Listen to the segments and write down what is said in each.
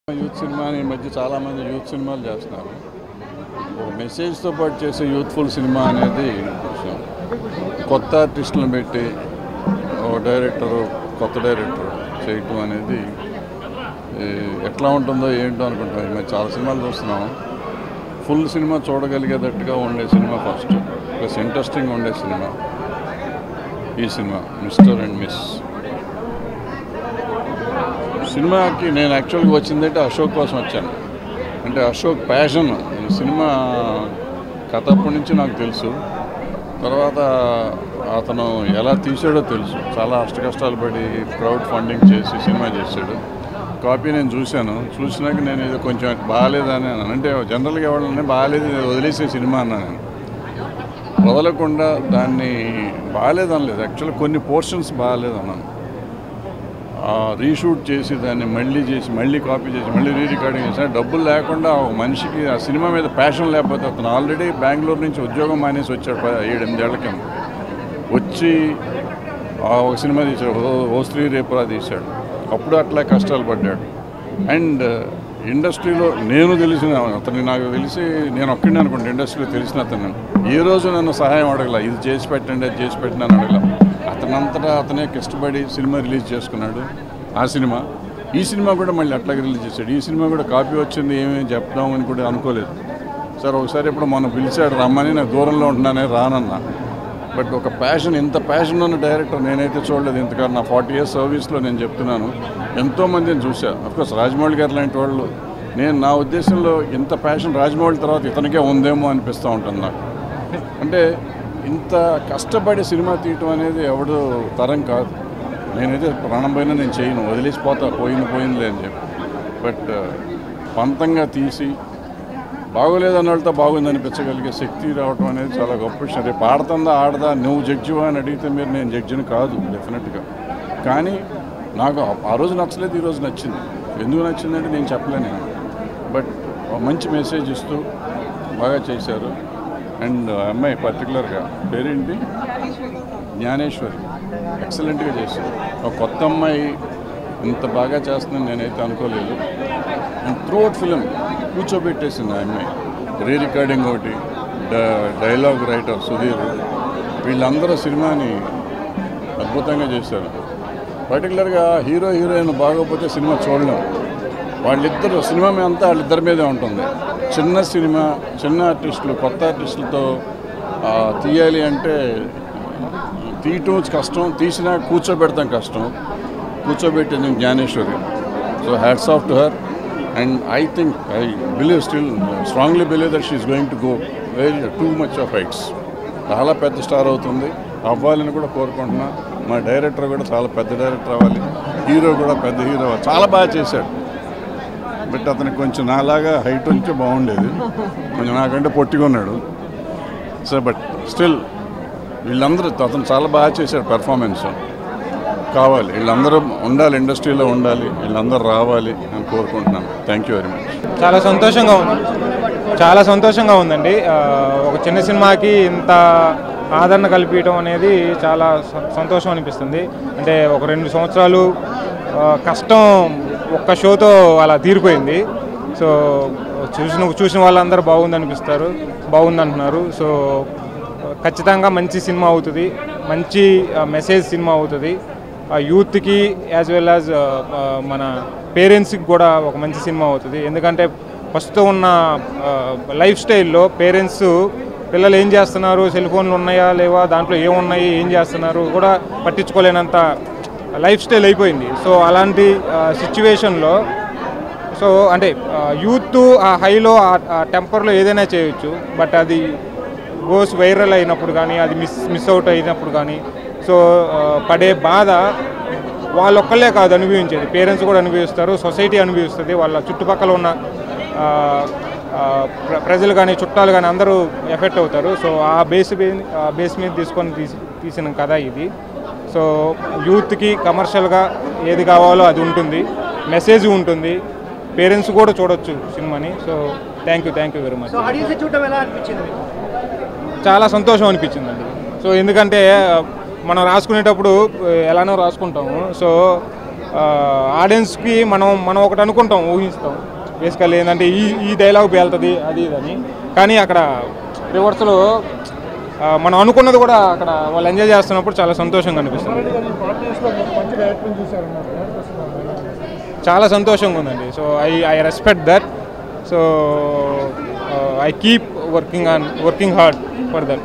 Youth సినిమాని ఈ మధ్య చాలామంది యూత్ సినిమాలు చేస్తున్నారు ఒక మెసేజ్తో పాటు చేసే యూత్ఫుల్ సినిమా అనేది కొంచెం కొత్త ఆర్టిస్టులను పెట్టి ఒక డైరెక్టరు కొత్త డైరెక్టర్ చేయటం అనేది ఏ, ఎట్లా ఉంటుందో ఏంటో అనుకుంటాం ఈ మధ్య చాలా సినిమాలు చూస్తున్నాం ఫుల్ సినిమా చూడగలిగేటట్టుగా ఉండే సినిమా ఫస్ట్ ప్లస్ ఇంట్రెస్టింగ్ ఉండే సినిమా ఈ సినిమా మిస్టర్ అండ్ మిస్ సినిమాకి నేను యాక్చువల్గా వచ్చిందంటే అశోక్ కోసం వచ్చాను అంటే అశోక్ ప్యాషన్ ఈ సినిమా కథ అప్పటి నుంచి నాకు తెలుసు తర్వాత అతను ఎలా తీసాడో తెలుసు చాలా అష్ట కష్టాలు పడి క్రౌడ్ ఫండింగ్ చేసి సినిమా చేశాడు కాపీ నేను చూశాను చూసినాక నేను ఇది కొంచెం బాగాలేదని అన్నాను అంటే జనరల్గా ఎవరైనా బాగాలేదు ఇది వదిలేసే సినిమా అన్నాను నేను వదలకుండా దాన్ని బాగాలేదనలేదు యాక్చువల్గా కొన్ని పోర్షన్స్ బాగాలేదన్నాను రీషూట్ చేసి దాన్ని మళ్ళీ చేసి మళ్ళీ కాపీ చేసి మళ్ళీ రీ రికార్డింగ్ చేసి డబ్బులు లేకుండా ఒక మనిషికి ఆ సినిమా మీద ప్యాషన్ లేకపోతే అతను ఆల్రెడీ బెంగళూరు నుంచి ఉద్యోగం మానేసి వచ్చాడు ప- ఏడెనిమిదేళ్ల కింద వచ్చి ఆ ఒక సినిమా తీశాడు ఓ- ఓ స్త్రీ రేపురా తీశాడు అప్పుడు అట్లా కష్టాలు పడ్డాడు అండ్ ఇండస్ట్రీలో నేను తెలిసిన అతన్ని నాకు తెలిసి నేను ఒక్కడిని అనుకుంటా ఇండస్ట్రీలో తెలిసిన అతను ఏ రోజు నన్ను సహాయం అడగల ఇది చేసి పెట్టండి అది చేసి పెట్టండి అని అడగల అతనంతటా అతనే కష్టపడి సినిమా రిలీజ్ చేసుకున్నాడు ఆ సినిమా ఈ సినిమా కూడా మళ్ళీ అట్లాగే రిలీజ్ చేశాడు ఈ సినిమా కూడా కాపీ వచ్చింది ఏమేమి చెప్దామని కూడా అనుకోలేదు సార్ ఒకసారి ఇప్పుడు మనం పిలిచాడు రమ్మని నాకు దూరంలో ఉంటున్నానే రానన్నా బట్ ఒక ప్యాషన్ ఇంత ప్యాషన్ ఉన్న డైరెక్టర్ నేనైతే చూడలేదు ఇంతకాలం నా ఫార్టీ ఇయర్స్ సర్వీస్లో నేను చెప్తున్నాను ఎంతోమందిని చూసా అఫ్కోర్స్ రాజమౌళి గారు లాంటి వాళ్ళు నేను నా ఉద్దేశంలో ఇంత ప్యాషన్ రాజమౌళి తర్వాత ఇతనికే ఉందేమో అనిపిస్తూ ఉంటుంది నాకు అంటే ఇంత కష్టపడి సినిమా తీయటం అనేది ఎవడు తరం కాదు నేనైతే ప్రాణం పైన నేను చేయను వదిలేసిపోతా పోయింది పోయిందిలే అని చెప్పి బట్ పంతంగా తీసి బాగోలేదన్న వాళ్ళతో బాగుంది అనిపించగలిగే శక్తి రావటం అనేది చాలా గొప్ప విషయం రేపు ఆడుతుందా ఆడదా నువ్వు జడ్జివా అని అడిగితే మీరు నేను జడ్జిని కాదు డెఫినెట్గా కానీ నాకు ఆ- ఆ రోజు నచ్చలేదు ఈ రోజు నచ్చింది ఎందుకు నచ్చిందంటే నేను చెప్పలేను బట్ ఒక మంచి మెసేజ్ ఇస్తూ బాగా చేశారు అండ్ ఆ అమ్మాయి పర్టికులర్గా పేరేంటి జ్ఞానేశ్వరి ఎక్సలెంట్గా చేశారు ఒక కొత్త అమ్మాయి ఇంత బాగా చేస్తుందని నేనైతే అనుకోలేదు అండ్ త్రూఅవుట్ ఫిలిం కూర్చోబెట్టేసింది ఆ అమ్మాయి రీ రికార్డింగ్ ఒకటి డ- డైలాగ్ రైటర్ సుధీర్ వీళ్ళందరూ సినిమాని అద్భుతంగా చేశారు పర్టికులర్గా హీరో హీరోయిన్ బాగోకపోతే సినిమా చూడలేం వాళ్ళిద్దరు సినిమా మీద అంతా వాళ్ళిద్దరి మీదే ఉంటుంది చిన్న సినిమా చిన్న ఆర్టిస్టులు కొత్త ఆర్టిస్టులతో ఆ, తీయాలి అంటే తీయటం కష్టం తీసినా కూర్చోబెడతాం కష్టం కూర్చోబెట్టింది Gnaneswari so hats off to her and I think I believe still strongly believe that she is going to go very too much of heights చాలా పెద్ద స్టార్ అవుతుంది అవ్వాలని కూడా కోరుకుంటున్నా మా డైరెక్టర్ కూడా చాలా పెద్ద డైరెక్టర్ అవ్వాలి హీరో కూడా పెద్ద హీరో అవ్వాలి చాలా బాగా చేశాడు బట్ అతనికి కొంచెం నాలాగా హైట్ ఉంటే బాగుండేది కొంచెం నాకంటే పొట్టిగా ఉన్నాడు సో బట్ స్టిల్ వీళ్ళందరూ అతను చాలా బాగా చేశాడు పెర్ఫార్మెన్స్ కావాలి వీళ్ళందరూ ఉండాలి ఇండస్ట్రీలో ఉండాలి వీళ్ళందరూ రావాలి అని కోరుకుంటున్నాను థ్యాంక్ యూ వెరీ మచ్ చాలా సంతోషంగా ఉంది చాలా సంతోషంగా ఉందండి ఆ, ఒక చిన్న సినిమాకి ఇంత ఆదరణ కల్పించడం అనేది చాలా స- సంతోషం అనిపిస్తుంది అంటే ఒక రెండు సంవత్సరాలు ఆ, కష్టం ఒక్క షోతో అలా తీరిపోయింది సో చూసిన చూసిన వాళ్ళందరూ బాగుంది అనిపిస్తారు బాగుంది అంటున్నారు సో ఖచ్చితంగా మంచి సినిమా అవుతుంది మంచి మెసేజ్ సినిమా అవుతుంది ఆ యూత్కి యాజ్ వెల్ యాజ్ మన పేరెంట్స్కి కూడా ఒక మంచి సినిమా అవుతుంది ఎందుకంటే ప్రస్తుతం ఉన్న లైఫ్ స్టైల్లో పేరెంట్స్ పిల్లలు ఏం చేస్తున్నారు సెల్ ఫోన్లు ఉన్నాయా లేవా దాంట్లో ఏమున్నాయి ఏం చేస్తున్నారు కూడా పట్టించుకోలేనంత లైఫ్ స్టైల్ అయిపోయింది సో అలాంటి సిచ్యువేషన్లో సో అంటే యూత్ ఆ హైలో ఆ టెంపర్లో ఏదైనా చేయొచ్చు బట్ అది గోస్ వైరల్ అయినప్పుడు కానీ అది మిస్ మిస్ అవుట్ అయినప్పుడు కానీ సో ఆ, పడే బాధ వాళ్ళొక్కళ్ళే కాదు అనుభవించేది పేరెంట్స్ కూడా అనుభవిస్తారు సొసైటీ అనుభవిస్తుంది వాళ్ళ చుట్టుపక్కల ఉన్న ఆ, ఆ, ప్ర- ప్రజలు కానీ చుట్టాలు కానీ అందరూ ఎఫెక్ట్ అవుతారు సో ఆ బేస్ మీద ఆ బేస్ మీద తీసుకొని తీసి తీసిన కథ ఇది సో యూత్కి కమర్షియల్గా ఏది కావాలో అది ఉంటుంది మెసేజ్ ఉంటుంది పేరెంట్స్ కూడా చూడొచ్చు సినిమాని so thank you thank you very much so audience చూడటం ఎలా అనిపించింది మీకు? చాలా సంతోషం అనిపించిందండి సో ఎందుకంటే మనం రాసుకునేటప్పుడు ఆ, ఎలానో రాసుకుంటాము సో ఆడియన్స్కి మనం మనం ఒకటి అనుకుంటాం ఊహిస్తాం బేసికల్ ఏంటంటే ఈ ఈ డైలాగ్ పేలుతుంది అది ఇది అని కానీ అక్కడ రివర్స్లో మనం అనుకున్నది కూడా అక్కడ వాళ్ళు ఎంజాయ్ చేస్తున్నప్పుడు చాలా సంతోషంగా అనిపిస్తుంది చాలా సంతోషంగా ఉందండి so I I respect that so I keep working on working hard for that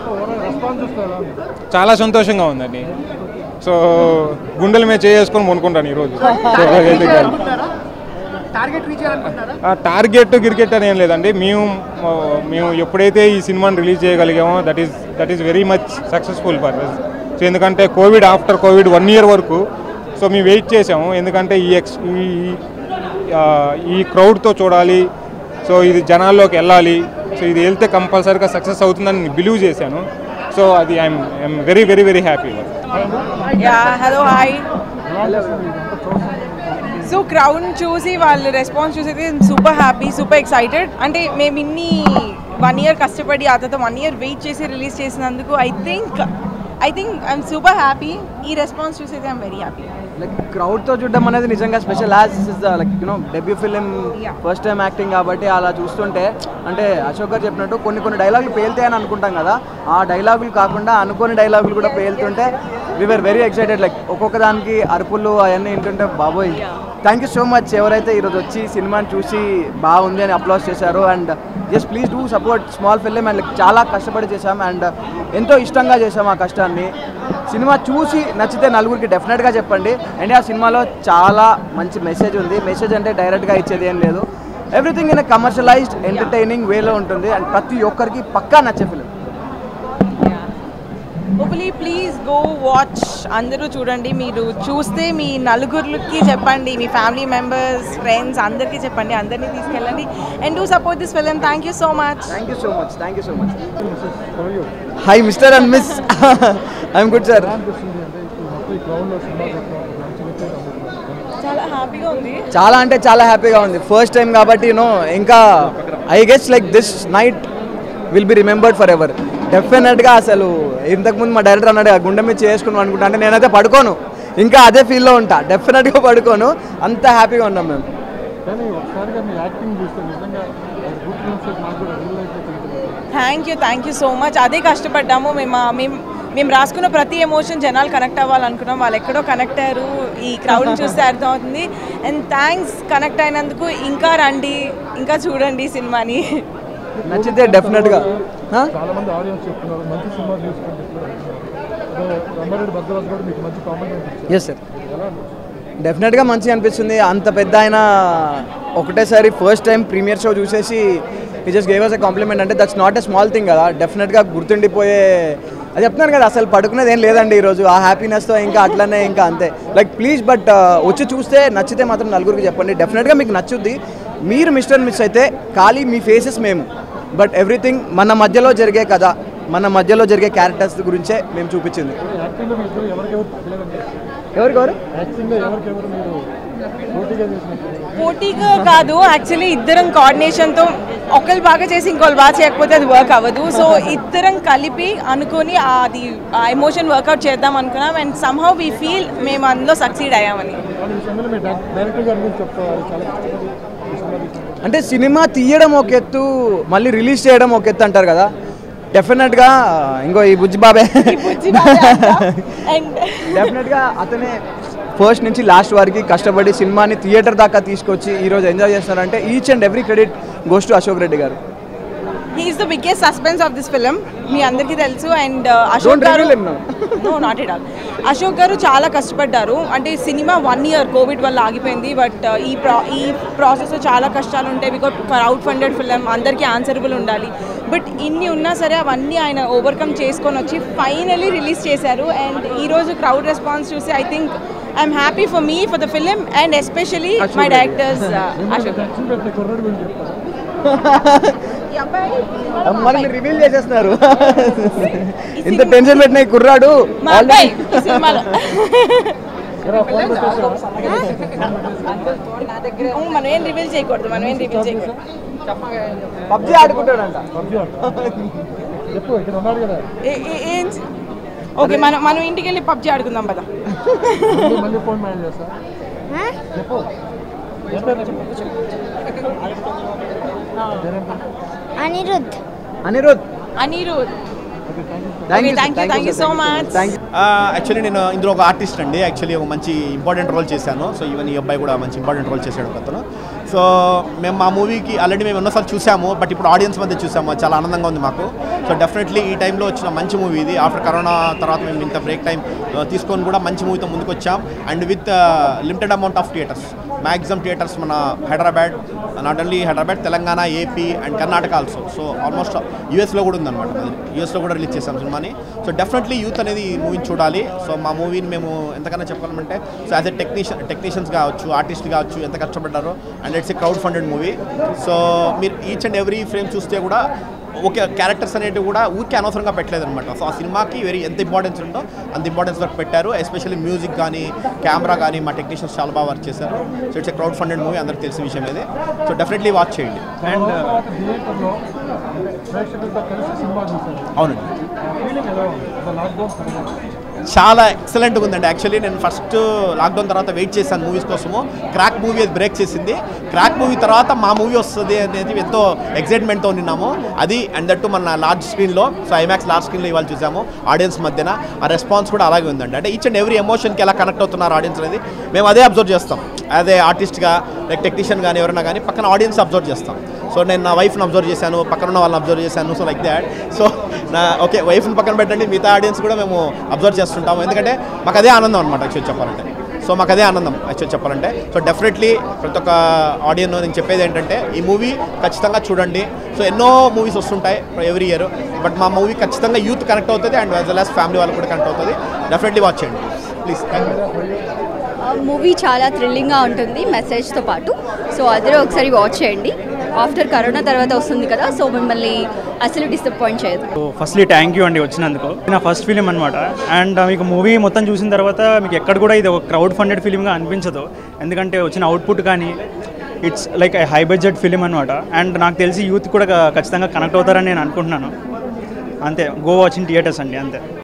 చాలా సంతోషంగా ఉందండి సో గుండెల మీద చేసుకొని కొనుక్కుంటాను ఈరోజు సో అదైతే కాదు. టార్గెట్ రీచ్ చేయాలనుకుంటున్నారా ఆ టార్గెట్ క్రికెట్ అని ఏం లేదండి మేము ఆ, మేము ఎప్పుడైతే ఈ సినిమాని రిలీజ్ చేయగలిగామో that is that is very much successful for us. So ఎందుకంటే covid after covid one year వరకు సో మేము వెయిట్ చేసాము ఎందుకంటే ఈ ఎక్స్ ఈ ఆ, ఈ క్రౌడ్తో చూడాలి సో ఇది జనాల్లోకి వెళ్ళాలి సో ఇది వెళ్తే కంపల్సరీగా సక్సెస్ అవుతుందని బిలీవ్ చేశాను సో అది I'm I'm very very very happy yeah hello hi so crowd చూసి వాళ్ళ రెస్పాన్స్ చూసి అయితే సూపర్ హ్యాపీ సూపర్ ఎక్సైటెడ్ అంటే మేము ఇన్ని వన్ ఇయర్ కష్టపడి ఆ తర్వాత వన్ ఇయర్ వెయిట్ చేసి రిలీజ్ చేసినందుకు I think I think I'm super happy ఈ రెస్పాన్స్ చూసి అయితే ఐఎమ్ వెరీ హ్యాపీ లైక్ క్రౌడ్తో చూడడం అనేది నిజంగా special as is the like you know debut film Yeah. First time acting కాబట్టి అలా చూస్తుంటే అంటే అశోక్ గారు చెప్పినట్టు కొన్ని కొన్ని డైలాగులు పేలుతాయని అనుకుంటాం కదా ఆ డైలాగులు కాకుండా అనుకోని డైలాగులు కూడా పేలుతుంటే వీఆర్ వెరీ ఎక్సైటెడ్ లైక్ ఒక్కొక్క దానికి అరుపులు అవన్నీ వింటుంటే బాబోయ్ థ్యాంక్ యూ సో మచ్ ఎవరైతే ఈరోజు వచ్చి సినిమాని చూసి బాగుంది అని అప్లాస్ చేశారు and just please do support small film and చాలా కష్టపడి చేశాం అండ్ ఎంతో ఇష్టంగా చేశాం ఆ కష్టాన్ని సినిమా చూసి నచ్చితే నలుగురికి డెఫినెట్గా చెప్పండి అండ్ ఆ సినిమాలో చాలా మంచి మెసేజ్ ఉంది మెసేజ్ అంటే డైరెక్ట్గా ఇచ్చేది ఏం లేదు ఎవ్రీథింగ్ ఇన్ కమర్షియలైజ్డ్ ఎంటర్టైనింగ్ వేలో ఉంటుంది అండ్ ప్రతి ఒక్కరికి పక్కా నచ్చే film hopefully please go watch అందరూ చూడండి మీరు చూస్తే మీ నలుగురికి చెప్పండి మీ ఫ్యామిలీ మెంబర్స్ ఫ్రెండ్స్ అందరికీ చెప్పండి అందరినీ తీసుకెళ్ళండి and do support this film thank you so much thank you so much thank you so much hi mister and miss I'm good sir చాలా హ్యాపీగా ఉంది చాలా అంటే చాలా హ్యాపీగా ఉంది ఫస్ట్ టైం కాబట్టి యూనో ఇంకా I guess like this night will be remembered for ever డెఫినెట్గా అసలు ఇంతకుముందు మా డైరెక్టర్ అన్నాడు "ఆ గుండె మీద చేసుకున్నాం అనుకుంటా అంటే నేనైతే పడుకోను ఇంకా అదే ఫీల్లో ఉంటా డెఫినెట్గా పడుకోను అంత హ్యాపీగా ఉన్నాం మేము thank you thank you so much అదే కష్టపడ్డాము మేము మేము మేము రాసుకున్న ప్రతి ఎమోషన్ జనాలు కనెక్ట్ అవ్వాలనుకున్నాం వాళ్ళు ఎక్కడో కనెక్ట్ అయ్యారు ఈ క్రౌడ్ చూస్తే అర్థమవుతుంది అండ్ థ్యాంక్స్ కనెక్ట్ అయినందుకు ఇంకా రండి ఇంకా చూడండి సినిమాని నచ్చితే డెఫినెట్గా చాలా మంది ఆడియన్స్ చెప్తున్నారు మంచి సినిమా తీసుకుంటే రంగారెడ్డి భద్రరాజు కూడా మీకు మంచి కామెంట్ అనిపించింది ఎస్ సార్ డెఫినెట్గా మంచిగా అనిపిస్తుంది అంత పెద్ద ఆయన ఒకటేసారి ఫస్ట్ టైం ప్రీమియర్ షో చూసేసి ఈ just gave us a compliment అంటే that's not a small thing కదా డెఫినెట్గా గుర్తుండిపోయే అది చెప్తున్నాను కదా అసలు పడుకునేది ఏం లేదండి ఈరోజు ఆ హ్యాపీనెస్తో ఇంకా అట్లనే ఇంకా అంతే లైక్ ప్లీజ్ బట్ వచ్చి చూస్తే నచ్చితే మాత్రం నలుగురికి చెప్పండి డెఫినెట్గా మీకు నచ్చుద్ది మీరు మిస్టర్ మిస్ అయితే ఖాళీ మీ ఫేసెస్ మేము బట్ ఎవ్రీథింగ్ మన మధ్యలో జరిగే కథ మన మధ్యలో జరిగే క్యారెక్టర్స్ గురించే మేము చూపించింది యాక్టింగ్లో మీ ఇద్దరు ఎవరికెవరు తగ్గలేదండి ఎవరికెవరు యాక్టింగ్లో ఎవరికెవరు మీరు పోటీగా చేసినట్టు పోటీగా కాదు యాక్చువల్లీ ఇద్దరం కోఆర్డినేషన్తో ఒకళ్ళు బాగా చేసి ఇంకోళ్ళు బాగా చేయకపోతే అది వర్క్ అవ్వదు సో ఇద్దరం కలిపి అనుకొని అది ఆ ఎమోషన్ వర్కౌట్ చేద్దాం అనుకున్నాం అండ్ సమ్హౌ వీ ఫీల్ మేము అందులో సక్సీడ్ అయ్యామని వాళ్ళు ఈ సమయంలో మీ డై- డైరెక్టర్ గారి గురించి చెప్తారు చాలా కష్టపడి ఈ సినిమా తీసినట్టు అంటే సినిమా తీయడం ఒక ఎత్తు మళ్ళీ రిలీజ్ చేయడం ఒక ఎత్తు అంటారు కదా డెఫినెట్గా ఇంకో ఈ బుజ్జి బాబే అండ్ డెఫినెట్గా అతనే ఫస్ట్ నుంచి లాస్ట్ వరకు కష్టపడి సినిమాని థియేటర్ దాకా తీసుకొచ్చి ఈరోజు ఎంజాయ్ చేస్తున్నారంటే each and every credit goes to Ashok Reddy garu he's the biggest suspense of this film మీ అందరికీ తెలుసు and Don't Ashok garu reveal him now. No not at all Ashok garu చాలా కష్టపడ్డారు అంటే సినిమా వన్ ఇయర్ కోవిడ్ వల్ల ఆగిపోయింది బట్ ఈ ప్రా ఈ ప్రాసెస్లో చాలా కష్టాలు ఉంటాయి బికాజ్ క్రౌడ్ ఫండెడ్ ఫిలిం అందరికీ ఆన్సరబుల్ ఉండాలి బట్ ఇన్ని ఉన్నా సరే అవన్నీ ఆయన ఓవర్కమ్ చేసుకొని వచ్చి ఫైనలీ రిలీజ్ చేశారు అండ్ ఈరోజు క్రౌడ్ రెస్పాన్స్ చూసి I think I'm happy for me for the film and especially my directors Ashok garu tension పెట్టిన కుర్రాడు గురించి చెప్తారు ఈ అబ్బాయి మనల్ని రివీల్ చేసేస్తున్నారు ఇంత టెన్షన్ పెట్టిన ఈ కుర్రాడు మా అబ్బాయి ఈ సినిమాలో అవును, మనం ఏం రివీల్ చేయకూడదు మనం ఏం రివీల్ చేయకూడదు పబ్జి ఆడుకుంటాడంట పబ్జి ఆడతారు చెప్పు ఇక్కడ ఉన్నాడు కదా ఏ- ఏ- ఏం ఓకే మనం మనం ఇంటికి వెళ్ళి పబ్జి ఆడుకుందాం పద మళ్ళీ మళ్ళీ ఫోన్ మేనేజ్ చేస్తా చెప్పు ఏం పేరు చెప్పు పేరేం పేరు? Anirudh Anirudh Anirudh thank you thank you, thank you so much. Thank you actually నేను ఇందులో ఒక ఆర్టిస్ట్ అండి యాక్చువల్లీ ఒక మంచి ఇంపార్టెంట్ రోల్ చేశాను సో ఈవెన్ ఈ అబ్బాయి కూడా మంచి ఇంపార్టెంట్ రోల్ చేశాడు ఒక అతను సో మేము మా మూవీకి ఆల్రెడీ మేము ఎన్నోసార్లు చూసాము బట్ ఇప్పుడు ఆడియన్స్ మధ్య చూసాము చాలా ఆనందంగా ఉంది మాకు సో డెఫినెట్లీ ఈ టైంలో వచ్చిన మంచి మూవీ ఇది ఆఫ్టర్ కరోనా తర్వాత మేము ఇంత బ్రేక్ టైం తీసుకొని కూడా మంచి మూవీతో ముందుకు వచ్చాం and with limited amount of theatres maximum theatres మన Hyderabad not only Hyderabad Telangana AP and Karnataka also so almost యూఎస్లో కూడా ఉందన్నమాట అది యూఎస్లో కూడా రిలీజ్ చేసాం సినిమాని సో డెఫినెట్లీ యూత్ అనేది ఈ మూవీని చూడాలి సో మా మూవీని మేము ఎంతకన్నా చెప్పగలమంటే so as a technician technicians కావచ్చు ఆర్టిస్ట్ కావచ్చు ఎంత కష్టపడ్డారో and it's a crowd funded movie so మీరు ఈచ్ అండ్ ఎవ్రీ ఫ్రేమ్ చూస్తే కూడా ఓకే క్యారెక్టర్స్ అనేటివి కూడా ఊరికే అనవసరంగా పెట్టలేదు అనమాట సో ఆ సినిమాకి వెరీ ఎంత ఇంపార్టెన్స్ ఉందో అంత ఇంపార్టెన్స్ వరకు పెట్టారు ఎస్పెషల్లీ మ్యూజిక్ కానీ కెమెరా కానీ మా టెక్నీషియన్స్ చాలా బాగా వర్క్ చేశారు so it's a crowd funded movie అందరికి తెలిసిన విషయం ఇది సో డెఫినెట్లీ వాచ్ చేయండి అండ్ తర్వాత థియేటర్లో ప్రేక్షకులతో కలిసి సినిమా చూశాను అవునండి ఆ ఫీలింగ్ ఎలా ఉంది లాక్డౌన్ తర్వాత చాలా ఎక్సలెంట్గా ఉందండి యాక్చువల్లీ నేను ఫస్ట్ లాక్డౌన్ తర్వాత వెయిట్ చేశాను మూవీస్ కోసము క్రాక్ మూవీ అది బ్రేక్ చేసింది క్రాక్ మూవీ తర్వాత మా మూవీ వస్తుంది అనేది ఎంతో ఎక్సైట్మెంట్తో ఉన్నాము అది అండ్ దట్టు మన లార్జ్ స్క్రీన్లో సో ఐమాక్స్ లార్జ్ స్క్రీన్లో ఇవాళ చూసాము ఆడియన్స్ మధ్యన ఆ రెస్పాన్స్ కూడా అలాగే ఉందండి అంటే ఈచ్ అండ్ ఎవ్రీ ఎమోషన్కి ఎలా కనెక్ట్ అవుతున్నారు ఆడియన్స్ అనేది మేము అదే అబ్జర్వ్ చేస్తాం అదే ఆర్టిస్ట్గా లైక్ టెక్నీషియన్ కానీ ఎవరైనా కానీ పక్కన ఆడియన్స్ అబ్జర్వ్ చేస్తాం సో నేను నా వైఫ్ని అబ్జర్వ్ చేశాను పక్కన ఉన్న వాళ్ళని అబ్జర్వ్ చేశాను సో లైక్ దాట్ సో నా ఓకే వైఫ్ని పక్కన పెట్టండి మిగతా ఆడియన్స్ కూడా మేము అబ్జర్వ్ చేస్తుంటాము ఎందుకంటే మాకు అదే ఆనందం అనమాట యాక్చువల్ చెప్పాలంటే సో మాకు అదే ఆనందం యాక్చువల్ చెప్పాలంటే సో డెఫినెట్లీ ప్రతి ఒక్క ఆడియన్ నేను చెప్పేది ఏంటంటే ఈ మూవీ ఖచ్చితంగా చూడండి సో ఎన్నో మూవీస్ వస్తుంటాయి ఎవ్రీ ఇయర్ బట్ మా మూవీ ఖచ్చితంగా యూత్ కనెక్ట్ అవుతుంది and as well as family వాళ్ళకి కూడా కనెక్ట్ అవుతుంది డెఫినెట్లీ వాచ్ చేయండి ప్లీజ్ థ్యాంక్ యూ మూవీ చాలా థ్రిల్లింగ్గా ఉంటుంది మెసేజ్తో పాటు సో అందరూ ఒకసారి వాచ్ చేయండి ఆఫ్టర్ కరోనా తర్వాత వస్తుంది కదా సో మిమ్మల్ని అసలు డిసప్పాయింట్ చేయదు సో ఫస్ట్లీ థ్యాంక్ యూ అండి వచ్చినందుకు ఇది నా ఫస్ట్ ఫిలిం అనమాట అండ్ మీకు మూవీ మొత్తం చూసిన తర్వాత మీకు ఎక్కడ కూడా ఇది ఒక క్రౌడ్ ఫండెడ్ ఫిలింగా అనిపించదు ఎందుకంటే వచ్చిన అవుట్పుట్ కానీ it's like high budget film అనమాట అండ్ నాకు తెలిసి యూత్ కూడా ఖచ్చితంగా కనెక్ట్ అవుతారని నేను అనుకుంటున్నాను అంతే గో వాచింగ్ థియేటర్స్ అండి అంతే